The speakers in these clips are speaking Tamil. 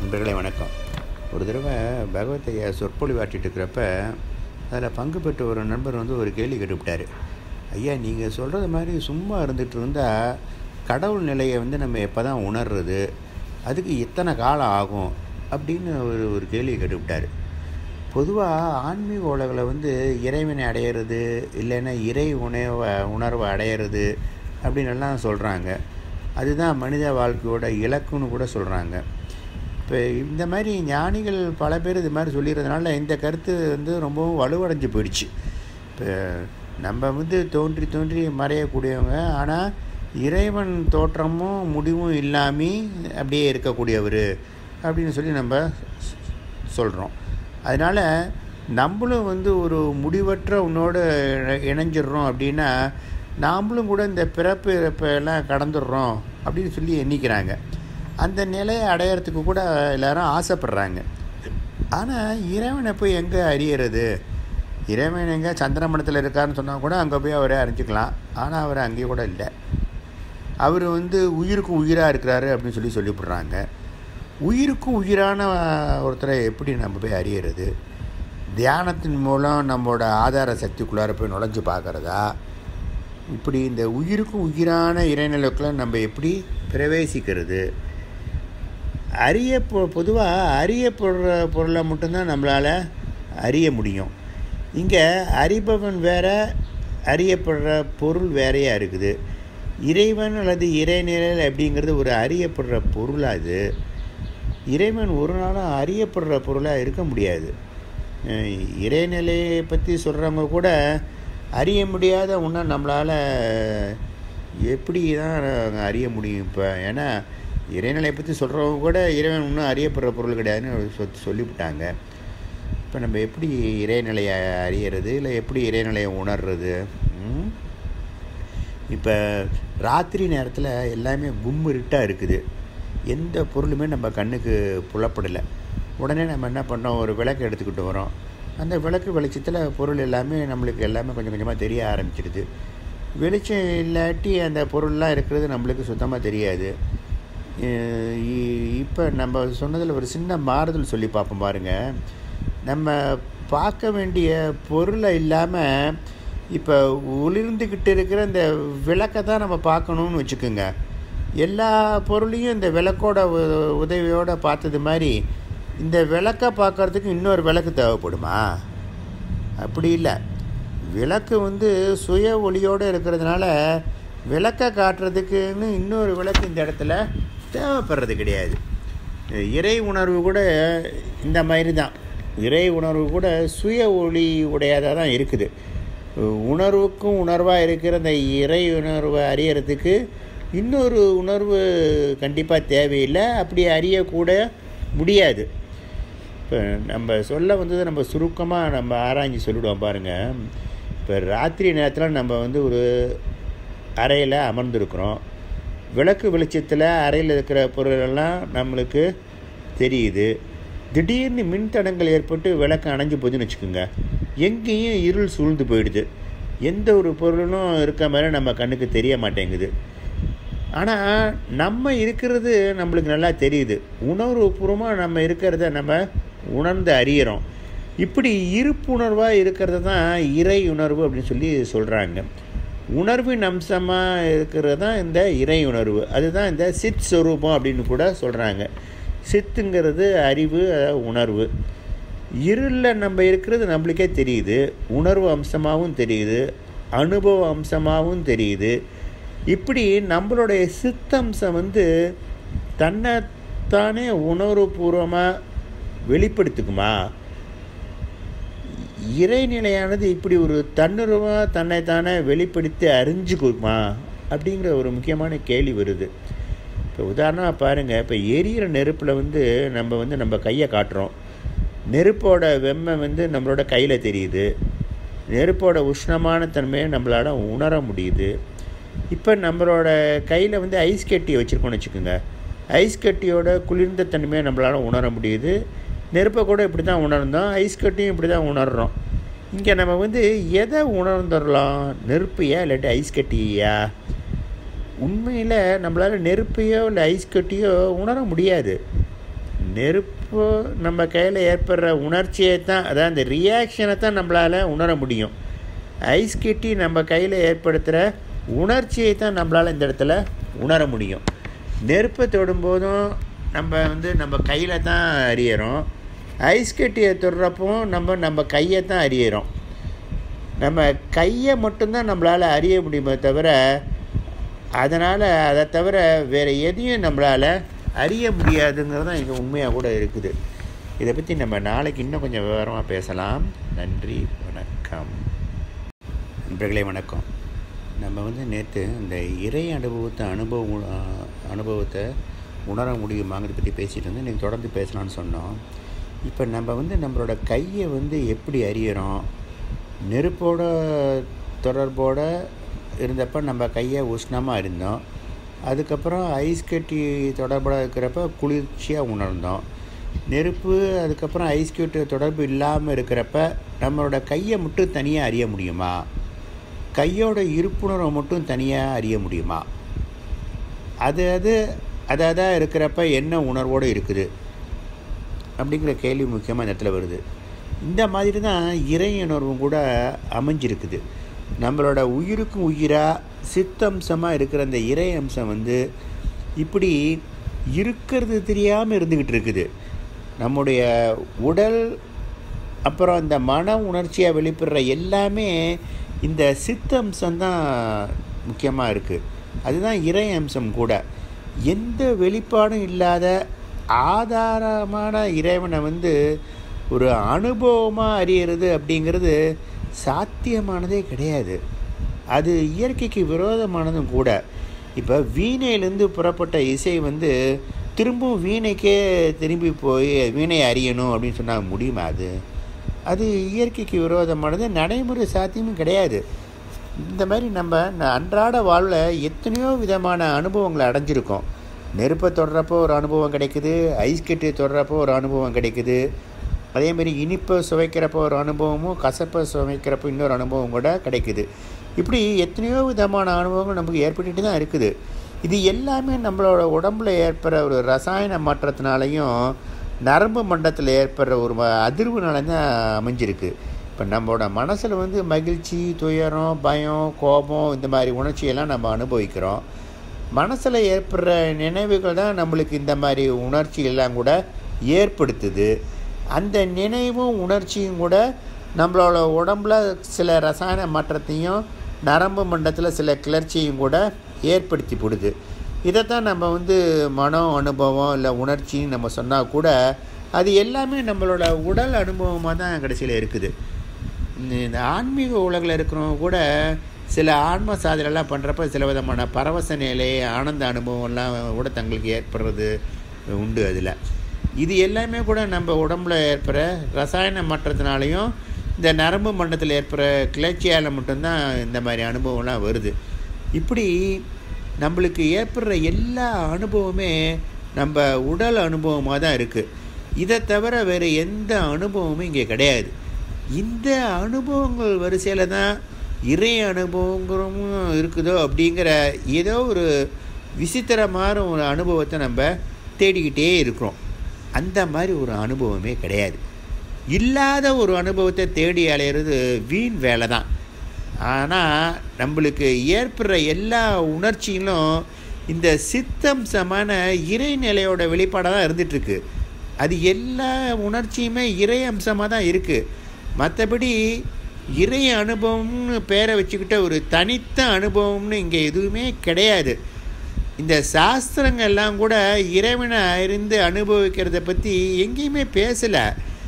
நண்பர்களே வணக்கம் ஒரு தடவை பகவத் ஐயா சொற்பொழிவாற்றிட்டு இருக்கிறப்ப அதில் பங்கு பெற்ற ஒரு நண்பர் வந்து ஒரு கேள்வி கேட்டுவிட்டார் ஐயா நீங்கள் சொல்கிறது மாதிரி சும்மா இருந்துகிட்டு இருந்தால் கடவுள் நிலையை வந்து நம்ம எப்போ தான் உணர்றது அதுக்கு எத்தனை காலம் ஆகும் அப்படின்னு ஒரு ஒரு கேள்வி கேட்டுவிட்டார் பொதுவாக ஆன்மீக உலகில் வந்து இறைவனை அடையிறது இல்லைன்னா இறை உணவை உணர்வை அடையிறது அப்படின்னு எல்லாம் சொல்கிறாங்க அதுதான் மனித வாழ்க்கையோட இலக்குன்னு கூட சொல்கிறாங்க இப்போ இந்த மாதிரி ஞானிகள் பல பேர் இது மாதிரி சொல்லிடுறதுனால இந்த கருத்து வந்து ரொம்பவும் வலுவடைஞ்சு போயிடுச்சு இப்போ நம்ம வந்து தோன்றி தோன்றி மறையக்கூடியவங்க ஆனால் இறைவன் தோற்றமும் முடிவும் இல்லாமல் அப்படியே இருக்கக்கூடியவர் அப்படின்னு சொல்லி நம்ம சொல்கிறோம் அதனால் நம்மளும் வந்து ஒரு முடிவற்ற உன்னோடு இணைஞ்சிடுறோம் அப்படின்னா நாமளும் கூட இந்த பிறப்பு இறப்பெல்லாம் கடந்துடுறோம் அப்படின்னு சொல்லி எண்ணிக்கிறாங்க அந்த நிலையை அடையிறதுக்கு கூட எல்லாரும் ஆசைப்படுறாங்க ஆனால் இறைவனை போய் எங்கே அறியறது இறைவன் எங்கே சந்திரமணத்தில் இருக்காருன்னு சொன்னால் கூட அங்கே போய் அவரை அறிஞ்சிக்கலாம் ஆனால் அவர் அங்கேயே கூட இல்லை அவர் வந்து உயிருக்கும் உயிராக இருக்கிறாரு அப்படின்னு சொல்லி சொல்லிவிடுறாங்க உயிருக்கும் உயிரான ஒருத்தரை எப்படி நம்ம போய் அறியறது தியானத்தின் மூலம் நம்மளோட ஆதார சக்திக்குள்ளார போய் நுழைஞ்சு பார்க்குறதா இப்படி இந்த உயிருக்கும் உயிரான இறைநிலைக்குள்ள நம்ம எப்படி பிரவேசிக்கிறது அறிய பொதுவாக அறியப்படுற பொருளை மட்டும்தான் நம்மளால் அறிய முடியும் இங்கே அறிபவன் வேற அறியப்படுற பொருள் வேறையாக இருக்குது இறைவன் அல்லது இறைநிழல் அப்படிங்கிறது ஒரு அறியப்படுற பொருளாக இது இறைவன் ஒரு நாளும் அறியப்படுற பொருளாக இருக்க முடியாது இறைநிலையை பற்றி சொல்கிறவங்க கூட அறிய முடியாத ஒன்றா நம்மளால் எப்படி தான் அறிய முடியும் இப்போ ஏன்னா இறைநிலையை பற்றி சொல்கிறவங்க கூட இறைவன் இன்னும் அறியப்படுற பொருள் கிடையாதுன்னு சொ சொல்லிவிட்டாங்க இப்போ நம்ம எப்படி இறைநிலையை அறியறது இல்லை எப்படி இறைநிலையை உணர்றது இப்போ ராத்திரி நேரத்தில் எல்லாமே கும்மு இருட்டாக இருக்குது எந்த பொருளுமே நம்ம கண்ணுக்கு புலப்படலை உடனே நம்ம என்ன பண்ணோம் ஒரு விளக்கு எடுத்துக்கிட்டு வரோம் அந்த விளக்கு வெளிச்சத்தில் பொருள் எல்லாமே நம்மளுக்கு எல்லாமே கொஞ்சம் கொஞ்சமாக தெரிய ஆரம்பிச்சிடுது வெளிச்சம் இல்லாட்டி அந்த பொருள்லாம் இருக்கிறது நம்மளுக்கு சுத்தமாக தெரியாது இப்போ நம்ம சொன்னதில் ஒரு சின்ன மாறுதல் சொல்லி பார்ப்போம் பாருங்கள் நம்ம பார்க்க வேண்டிய பொருளை இல்லாமல் இப்போ ஒளிர்ந்துக்கிட்டு இருக்கிற இந்த விளக்கை தான் நம்ம பார்க்கணுன்னு வச்சுக்கோங்க எல்லா பொருளையும் இந்த விளக்கோட உதவியோடு பார்த்தது மாதிரி இந்த விளக்கை பார்க்குறதுக்கு இன்னொரு விளக்கு தேவைப்படுமா அப்படி இல்லை விளக்கு வந்து சுய ஒளியோடு இருக்கிறதுனால விளக்கை காட்டுறதுக்குன்னு இன்னொரு விளக்கு இந்த இடத்துல தேவைப்படுறது கிடையாது இறை உணர்வு கூட இந்த மாதிரி தான் இறை உணர்வு கூட சுய ஒளி உடையதாக தான் இருக்குது உணர்வுக்கும் உணர்வாக இருக்கிற அந்த இறை உணர்வை அறியறதுக்கு இன்னொரு உணர்வு கண்டிப்பாக தேவையில்லை அப்படி அறியக்கூட முடியாது இப்போ நம்ம சொல்ல வந்தது நம்ம சுருக்கமாக நம்ம ஆராய்ச்சி சொல்லிவிடுவோம் பாருங்கள் இப்போ ராத்திரி நேரத்தில் நம்ம வந்து ஒரு அறையில் அமர்ந்திருக்கிறோம் விளக்கு வெளிச்சத்தில் அறையில் இருக்கிற பொருளெல்லாம் நம்மளுக்கு தெரியுது திடீர்னு மின்தடங்கள் ஏற்பட்டு விளக்கு அணைஞ்சு போகுதுன்னு வச்சுக்கோங்க எங்கேயும் இருள் சூழ்ந்து போயிடுது எந்த ஒரு பொருளும் இருக்க மாதிரி நம்ம கண்ணுக்கு தெரிய மாட்டேங்குது ஆனால் நம்ம இருக்கிறது நம்மளுக்கு நல்லா தெரியுது உணர்வுபூர்வமாக நம்ம இருக்கிறத நம்ம உணர்ந்து அறிகிறோம் இப்படி இருப்புணர்வாக இருக்கிறது தான் இறை உணர்வு அப்படின்னு சொல்லி சொல்கிறாங்க உணர்வின் அம்சமாக இருக்கிறது தான் இந்த இறை உணர்வு அதுதான் இந்த சித் ஸ்வரூபம் அப்படின்னு கூட சொல்கிறாங்க சித்துங்கிறது அறிவு உணர்வு இருளில் நம்ம இருக்கிறது நம்மளுக்கே தெரியுது உணர்வு அம்சமாகவும் தெரியுது அனுபவ அம்சமாகவும் தெரியுது இப்படி நம்மளுடைய சித்தம்சம் வந்து தன்னைத்தானே உணர்வுபூர்வமாக வெளிப்படுத்திக்குமா இறைநிலையானது இப்படி ஒரு தன்னுருவாக தன்னைத்தானே வெளிப்படுத்தி அறிஞ்சுக்குமா அப்படிங்கிற ஒரு முக்கியமான கேள்வி வருது இப்போ உதாரணமாக பாருங்கள் இப்போ எரியிற நெருப்பில் வந்து நம்ம வந்து நம்ம கையை காட்டுறோம் நெருப்போட வெம்மை வந்து நம்மளோட கையில் தெரியுது நெருப்போட உஷ்ணமான தன்மையை நம்மளால் உணர முடியுது இப்போ நம்மளோட கையில் வந்து ஐஸ் கட்டியை வச்சுருக்கோன்னு வச்சுக்கோங்க ஐஸ் கட்டியோட குளிர்ந்த தன்மையை நம்மளால் உணர முடியுது நெருப்பை கூட இப்படி தான் உணர்ந்தோம் ஐஸ் கட்டியும் இப்படி தான் உணர்கிறோம் இங்கே நம்ம வந்து எதை உணர்ந்துடலாம் நெருப்பையா இல்லாட்டி ஐஸ் கட்டியா உண்மையில் நம்மளால் நெருப்பையோ இல்லை ஐஸ் கட்டியோ உணர முடியாது நெருப்பு நம்ம கையில் ஏற்படுற உணர்ச்சியை தான் அதாவது அந்த ரியாக்ஷனை தான் நம்மளால் உணர முடியும் ஐஸ் கட்டி நம்ம கையில் ஏற்படுத்துகிற உணர்ச்சியை தான் நம்மளால் இந்த இடத்துல உணர முடியும் நெருப்பை தொடும்போதும் நம்ம வந்து நம்ம கையில் தான் அறியறோம் ஐஸ் கட்டியை தொடுறப்போ நம்ம நம்ம கையை தான் அறியறோம் நம்ம கையை மட்டும்தான் நம்மளால் அறிய முடியுமே தவிர அதனால் அதை தவிர வேறு எதையும் நம்மளால் அறிய முடியாதுங்கிறது தான் இங்கே உண்மையாக கூட இருக்குது இதை பற்றி நம்ம நாளைக்கு இன்னும் கொஞ்சம் விவரமாக பேசலாம் நன்றி வணக்கம் நண்பர்களே வணக்கம் நம்ம வந்து நேற்று இந்த இறை அனுபவத்தை அனுபவம் அனுபவத்தை உணர முடியுமாங்கிறத பற்றி பேசிகிட்டு வந்து இன்றைக்கி தொடர்ந்து பேசலாம்னு சொன்னோம் இப்போ நம்ம வந்து நம்மளோட கையை வந்து எப்படி அறியறோம் நெருப்போட தொடர்போட இருந்தப்போ நம்ம கையை உஷ்ணமாக இருந்தோம் அதுக்கப்புறம் ஐஸ் கட்டி தொடர்போட இருக்கிறப்ப குளிர்ச்சியாக உணர்ந்தோம் நெருப்பு அதுக்கப்புறம் ஐஸ் கட்டி தொடர்பு இல்லாமல் இருக்கிறப்ப நம்மளோட கையை மட்டும் தனியாக அறிய முடியுமா கையோட இருப்புணர்வை மட்டும் தனியாக அறிய முடியுமா அது அது அதாக இருக்கிறப்ப என்ன உணர்வோடு இருக்குது அப்படிங்கிற கேள்வி முக்கியமாக இந்த இடத்துல வருது இந்த மாதிரி தான் இறை உணர்வும் கூட அமைஞ்சிருக்குது நம்மளோட உயிருக்கும் உயிராக சித்தம்சமாக இருக்கிற அந்த இறை அம்சம் வந்து இப்படி இருக்கிறது தெரியாமல் இருந்துக்கிட்டு இருக்குது நம்முடைய உடல் அப்புறம் இந்த மன உணர்ச்சியாக வெளிப்படுற எல்லாமே இந்த சித்த அம்சம்தான் முக்கியமாக இருக்குது அதுதான் இறை அம்சம் கூட எந்த வெளிப்பாடும் இல்லாத ஆதாரமான இறைவனை வந்து ஒரு அனுபவமாக அறியறது அப்படிங்கிறது சாத்தியமானதே கிடையாது அது இயற்கைக்கு விரோதமானதும் கூட இப்போ வீணையிலேருந்து புறப்பட்ட இசை வந்து திரும்பவும் வீணைக்கே திரும்பி போய் வீணை அறியணும் அப்படின்னு சொன்னால் முடியுமா அது அது இயற்கைக்கு விரோதமானது நடைமுறை சாத்தியமும் கிடையாது இந்த மாதிரி நம்ம அன்றாட வாழ்வில் எத்தனையோ விதமான அனுபவங்களை அடைஞ்சிருக்கோம் நெருப்பை தொடுறப்போ ஒரு அனுபவம் கிடைக்குது ஐஸ் கட்டி தொடுறப்போ ஒரு அனுபவம் கிடைக்குது அதேமாரி இனிப்பை சுவைக்கிறப்போ ஒரு அனுபவமும் கசப்பை சுவைக்கிறப்போ இன்னொரு அனுபவம் கூட கிடைக்குது இப்படி எத்தனையோ விதமான அனுபவங்கள் நமக்கு ஏற்பட்டுட்டு தான் இருக்குது இது எல்லாமே நம்மளோட உடம்புல ஏற்படுற ஒரு ரசாயன மாற்றத்தினாலையும் நரம்பு மண்டலத்தில் ஏற்படுற ஒரு அதிர்வுனால தான் அமைஞ்சிருக்கு இப்போ நம்மளோட மனசில் வந்து மகிழ்ச்சி துயரம் பயம் கோபம் இந்த மாதிரி உணர்ச்சியெல்லாம் நம்ம அனுபவிக்கிறோம் மனசில் ஏற்படுற நினைவுகள் தான் நம்மளுக்கு இந்த மாதிரி உணர்ச்சி எல்லாம் கூட ஏற்படுத்துது அந்த நினைவும் உணர்ச்சியும் கூட நம்மளோட உடம்புல சில ரசாயன மாற்றத்தையும் நரம்பு மண்டலத்தில் சில கிளர்ச்சியும் கூட ஏற்படுத்தி போடுது இதைத்தான் நம்ம வந்து மனம் அனுபவம் இல்லை உணர்ச்சின்னு நம்ம சொன்னால் கூட அது எல்லாமே நம்மளோட உடல் அனுபவமாக தான் கடைசியில் இருக்குது இந்த ஆன்மீக உலகில் இருக்கிறவங்க கூட சில ஆன்ம சாதனைலாம் பண்ணுறப்ப சில விதமான பரவச நிலை ஆனந்த அனுபவம்லாம் கூட தங்களுக்கு ஏற்படுறது உண்டு அதில் இது எல்லாமே கூட நம்ம உடம்புல ஏற்படுற ரசாயன மாற்றத்தினாலையும் இந்த நரம்பு மண்டலத்தில் ஏற்படுற கிளர்ச்சியால் மட்டும்தான் இந்த மாதிரி அனுபவம்லாம் வருது இப்படி நம்மளுக்கு ஏற்படுற எல்லா அனுபவமே நம்ம உடல் அனுபவமாக தான் இருக்குது இதை தவிர வேறு எந்த அனுபவமும் இங்கே கிடையாது இந்த அனுபவங்கள் வரிசையில் தான் இறை அனுபவங்களும் இருக்குதோ அப்படிங்கிற ஏதோ ஒரு விசித்திரமான ஒரு அனுபவத்தை நம்ம தேடிக்கிட்டே இருக்கிறோம் அந்த மாதிரி ஒரு அனுபவமே கிடையாது இல்லாத ஒரு அனுபவத்தை தேடி அலையிறது வீண் வேலை தான் ஆனால் நம்மளுக்கு ஏற்படுற எல்லா உணர்ச்சிகளும் இந்த சித்தம்சமான இறைநிலையோட வெளிப்பாடாக தான் இருந்துகிட்ருக்கு அது எல்லா உணர்ச்சியுமே இறை அம்சமாக தான் இருக்குது மற்றபடி இறை அனுபவம்னு பேரை வச்சுக்கிட்ட ஒரு தனித்த அனுபவம்னு இங்கே எதுவுமே கிடையாது இந்த சாஸ்திரங்கள்லாம் கூட இறைவனை அறிந்து அனுபவிக்கிறத பற்றி எங்கேயுமே பேசலை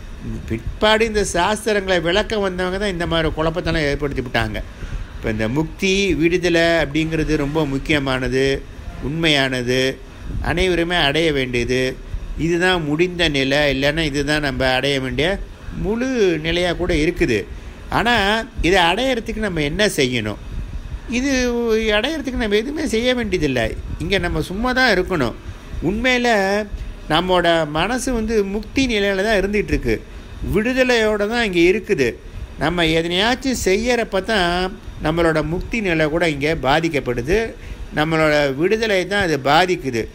பிற்பாடு இந்த சாஸ்திரங்களை விளக்க வந்தவங்க தான் இந்த மாதிரி குழப்பத்தெல்லாம் ஏற்படுத்தி விட்டாங்க இப்போ இந்த முக்தி விடுதலை அப்படிங்கிறது ரொம்ப முக்கியமானது உண்மையானது அனைவருமே அடைய வேண்டியது இதுதான் முடிந்த நிலை இல்லைன்னா இதுதான் நம்ம அடைய வேண்டிய முழு நிலையாக கூட இருக்குது ஆனால் இதை அடையிறதுக்கு நம்ம என்ன செய்யணும் இது அடையிறதுக்கு நம்ம எதுவுமே செய்ய வேண்டியதில்லை இங்கே நம்ம சும்மா தான் இருக்கணும் உண்மையில் நம்மளோட மனசு வந்து முக்தி நிலையில் தான் இருந்துகிட்ருக்கு விடுதலையோடு தான் இங்கே இருக்குது நம்ம எதனையாச்சும் செய்யறப்ப தான் நம்மளோட முக்தி நிலை கூட இங்கே பாதிக்கப்படுது நம்மளோட விடுதலை தான் அது பாதிக்குது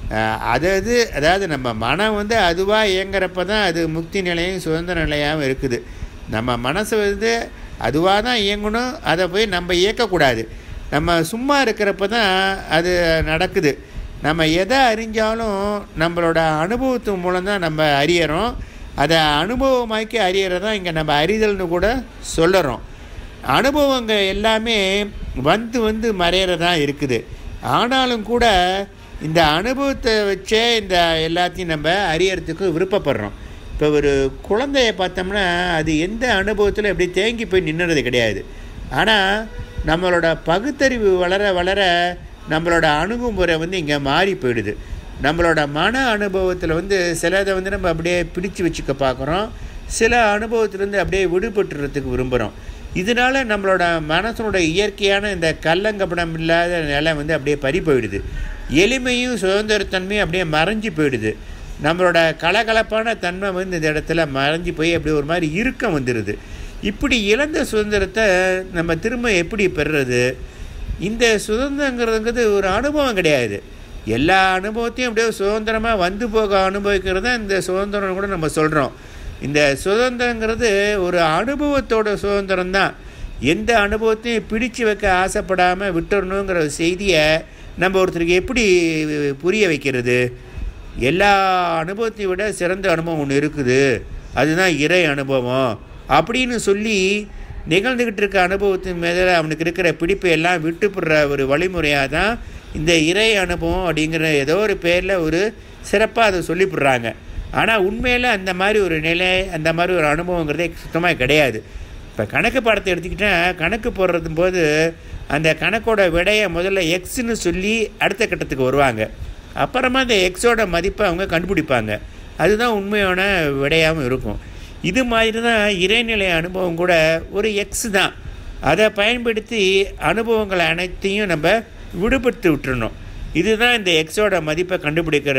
அஹ், அதாவது அதாவது நம்ம மனம் வந்து அதுவாக இயங்குறப்ப தான் அது முக்தி நிலையும் சுதந்திர நிலையாகவும் இருக்குது நம்ம மனசு வந்து அதுவாக தான் இயங்கணும் அதை போய் நம்ம இயக்கக்கூடாது நம்ம சும்மா இருக்கிறப்ப தான் அது நடக்குது நம்ம எதை அறிஞ்சாலும் நம்மளோட அனுபவத்து மூலம் தான் நம்ம அறியறோம் அதை அனுபவமாக்கி அறியறது தான் இங்கே நம்ம அறிதல்னு கூட சொல்லுறோம் அனுபவங்கள் எல்லாமே வந்து வந்து மறையிறதா இருக்குது ஆனாலும் கூட இந்த அனுபவத்தை வச்சே இந்த எல்லாத்தையும் நம்ம அறியறதுக்கு விருப்பப்படுறோம் இப்போ ஒரு குழந்தைய பார்த்தோம்னா அது எந்த அனுபவத்தில் எப்படி தேங்கி போய் நின்றுறது கிடையாது ஆனால் நம்மளோட பகுத்தறிவு வளர வளர நம்மளோட அணுகுமுறை வந்து இங்கே மாறி போயிடுது நம்மளோட மன அனுபவத்தில் வந்து சிலதை வந்து நம்ம அப்படியே பிடிச்சு வச்சுக்க பார்க்குறோம் சில அனுபவத்திலேருந்து அப்படியே விடுபட்டுறதுக்கு விரும்புகிறோம் இதனால நம்மளோட மனசனோட இயற்கையான இந்த கள்ளங்கப்படம் இல்லாத நிலை வந்து அப்படியே பறி போயிடுது எளிமையும் சுதந்திரத்தன்மையும் அப்படியே மறைஞ்சு போயிடுது நம்மளோட கலகலப்பான தன்மை வந்து இந்த இடத்துல மறைஞ்சு போய் அப்படியே ஒரு மாதிரி இறுக்கம் வந்துடுது இப்படி இழந்த சுதந்திரத்தை நம்ம திரும்ப எப்படி பெறுறது இந்த சுதந்திரங்கிறதுங்கிறது ஒரு அனுபவம் கிடையாது எல்லா அனுபவத்தையும் அப்படியே சுதந்திரமாக வந்து போக அனுபவிக்கிறது தான் இந்த சுதந்திரம் கூட நம்ம சொல்கிறோம் இந்த சுதந்திரங்கிறது ஒரு அனுபவத்தோட சுதந்திரம் தான் எந்த அனுபவத்தையும் பிடிச்சு வைக்க ஆசைப்படாமல் விட்டுறணுங்கிற ஒரு செய்தியை நம்ம ஒருத்தருக்கு எப்படி புரிய வைக்கிறது எல்லா அனுபவத்தை விட சிறந்த அனுபவம் ஒன்று இருக்குது அதுதான் இறை அனுபவம் அப்படின்னு சொல்லி நிகழ்ந்துக்கிட்டு இருக்க அனுபவத்தின் மேலே அவனுக்கு இருக்கிற பிடிப்பை எல்லாம் விட்டுப்படுற ஒரு வழிமுறையாக தான் இந்த இறை அனுபவம் அப்படிங்கிற ஏதோ ஒரு பேரில் ஒரு சிறப்பாக அதை சொல்லிவிடுறாங்க ஆனால் உண்மையில் அந்த மாதிரி ஒரு நிலை அந்த மாதிரி ஒரு அனுபவங்கிறதே சுத்தமாக கிடையாது இப்போ கணக்கு பாடத்தை எடுத்துக்கிட்டால் கணக்கு போடுறது போது அந்த கணக்கோட விடையை முதல்ல எக்ஸ்னு சொல்லி அடுத்த கட்டத்துக்கு வருவாங்க அப்புறமா அந்த எக்ஸோட மதிப்பை அவங்க கண்டுபிடிப்பாங்க அதுதான் உண்மையான விடையாகவும் இருக்கும் இது மாதிரி தான் இறைநிலை அனுபவம் கூட ஒரு எக்ஸ் தான் அதை பயன்படுத்தி அனுபவங்கள் அனைத்தையும் நம்ம விடுபடுத்தி விட்டுறணும் இதுதான் இந்த எக்ஸோட மதிப்பை கண்டுபிடிக்கிற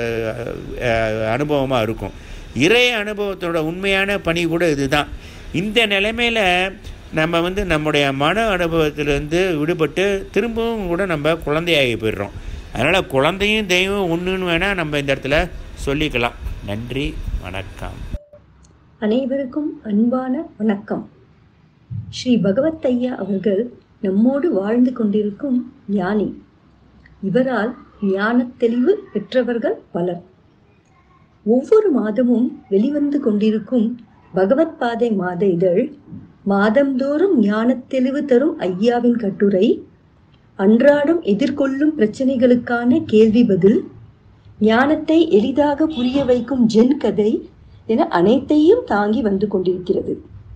அனுபவமாக இருக்கும் இறை அனுபவத்தோட உண்மையான பணி கூட இதுதான் இந்த நிலைமையில் நம்ம வந்து நம்முடைய மன அனுபவத்திலேருந்து விடுபட்டு திரும்பவும் கூட நம்ம குழந்தையாகி போயிடுறோம் அதனால் குழந்தையும் தெய்வம் ஒன்றுன்னு வேணால் நம்ம இந்த இடத்துல சொல்லிக்கலாம் நன்றி வணக்கம் அனைவருக்கும் அன்பான வணக்கம் ஸ்ரீ பகவத் ஐயா அவர்கள் நம்மோடு வாழ்ந்து கொண்டிருக்கும் ஞானி இவரால் ஞானத் தெளிவு பெற்றவர்கள் பலர் ஒவ்வொரு மாதமும் வெளிவந்து கொண்டிருக்கும் பகவத் பாதை மாத இதழ் மாதந்தோறும் ஞானத் தெளிவு தரும் ஐயாவின் கட்டுரை அன்றாடம் எதிர்கொள்ளும் பிரச்சனைகளுக்கான கேள்வி பதில் ஞானத்தை எளிதாக புரிய வைக்கும் ஜென் கதை என அனைத்தையும் தாங்கி வந்து கொண்டிருக்கிறது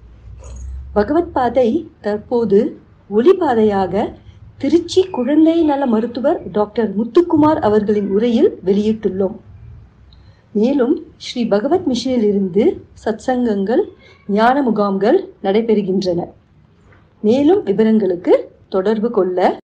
பகவத் பாதை தற்போது ஒளிபாதையாக திருச்சி குழந்தை நல மருத்துவர் டாக்டர் முத்துக்குமார் அவர்களின் உரையில் வெளியிட்டுள்ளோம் மேலும் ஸ்ரீ பகவத் மிஷனில் இருந்து சத்சங்கங்கள் ஞான முகாம்கள் நடைபெறுகின்றன மேலும் விவரங்களுக்கு தொடர்பு கொள்ள